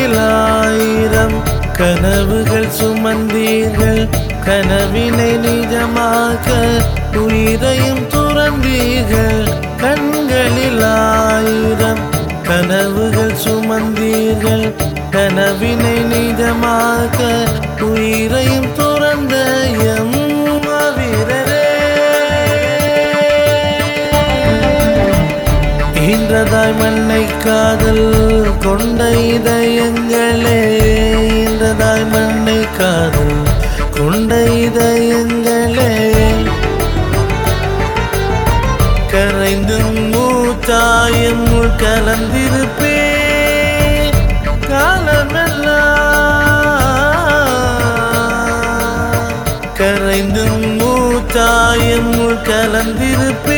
கண்களில் ஆயிரம் கனவுகள் சுமந்தீர்கள் கனவினை நிஜமாக்க உயிரையும் துறந்தீர்கள் கண்களில் ஆயிரம் கனவுகள் சுமந்தீர்கள் கனவினை நிஜமாக்க உயிரையும் துறந்த எம் வீரரே ஈன்றதாய் மண்ணை காதல் கொண்ட இதயங்களே ஈன்றதாய் மண்ணை காதல் கொண்ட இதயங்களே கரைந்தும் மூத்தாயும் உள் கலந்திருப்பே காலமெல்லாம் கரைந்தும் மூத்தாயும் உள் கலந்திருப்பே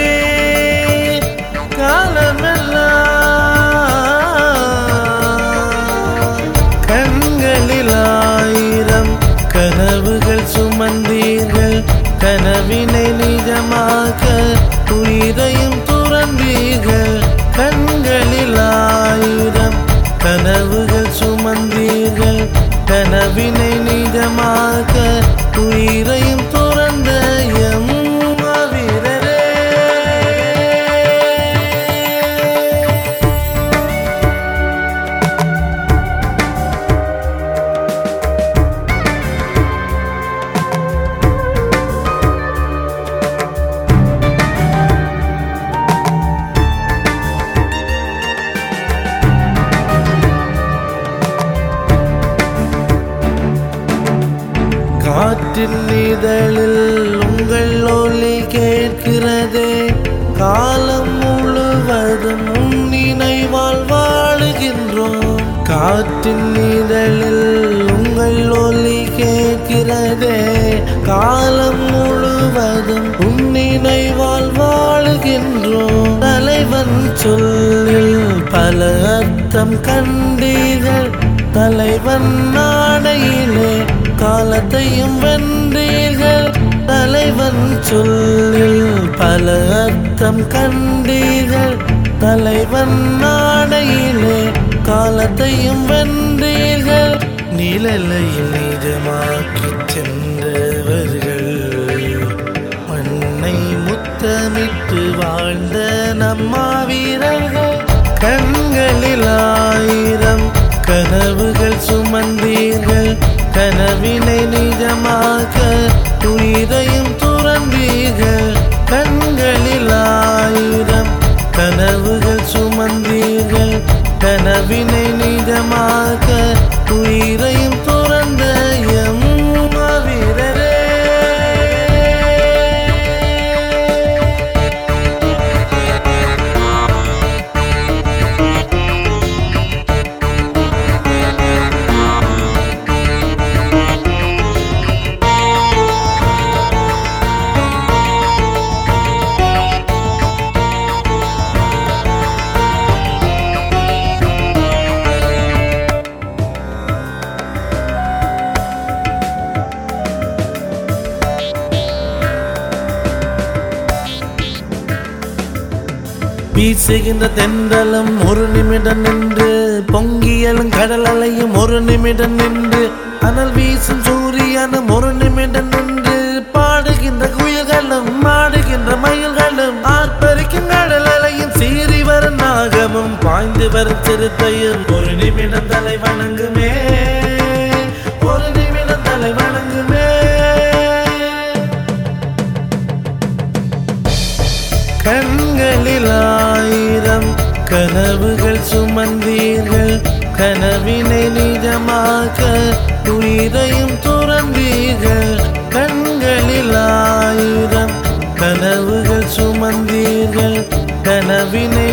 காலமெல்லாம் கண்களில் ஆயிரம் கனவுகள் சுமந்தீர்கள் கனவினை நிஜமாக்க உயிரையும் துறந்தீர்கள் கண்களில் ஆயிரம் கனவுகள் சுமந்தீர்கள் கனவினை நிஜமாக்க உயிரையும் துறந்த எம் வீரரே காற்றின் இதழில் உங்கள் ஒலி கேட்கிறதே காலம் முழுவதும் உன் நினைவால் வாழுகின்றோம் காற்றின் இதழில் உங்கள் ஒலி கேட்கிறதே காலம் முழுவதும் உன் நினைவால் வாழுகின்றோம் தலைவன் சொல்லில் பல அர்த்தம் கண்டீர்கள் தலைவன் நாடையிலே காலத்தையும் வென்றீர்கள் தலைவன் சொல்லில் பல அர்த்தம் கண்டீர்கள் தலைவன் நாடையிலே காலத்தையும் வென்றீர்கள் நிழலையில் நிஜமாக்கி சென்றவர்கள் மண்ணை முத்தமிட்டு வாழ்ந்த நம்மா வீரர்கள் கண்களில் ஆயிரம் கனவுகள் சுமந்தீர்கள் கனவினை நிஜமாக்க உயிரையும் துறந்தீர்கள் கண்களில் ஆயிரம் கனவுகள் சுமந்தீர்கள் கனவினை நிஜமாக்க உயிரையும் துறந்த எம் வீரரே வீசுகின்ற தென்றலும் ஒரு நிமிடம் நின்று பொங்கியலும் கடல் அலையும் ஒரு நிமிடம் நின்று அனல் வீசும் சூரியனும் ஒரு நிமிடம் நின்று பாடுகின்ற குயில்களும் மாடுகின்ற மயில்களும் ஆர்ப்பரிக்கும் கடல் அலையும் சீறி வரும் நாகமும் பாய்ந்து வரும் சிறுத்தையும் ஒரு நிமிடம் தலை வணங்குமே ஒரு நிமிடம் தலை வணங்குமே கண்களில் ஆயிரம் கனவுகள் சுமந்தீர்கள் கனவினை நிஜமாக்க உயிரையும் துறந்தீர்கள் கண்களில் ஆயிரம் கனவுகள் சுமந்தீர்கள் கனவினை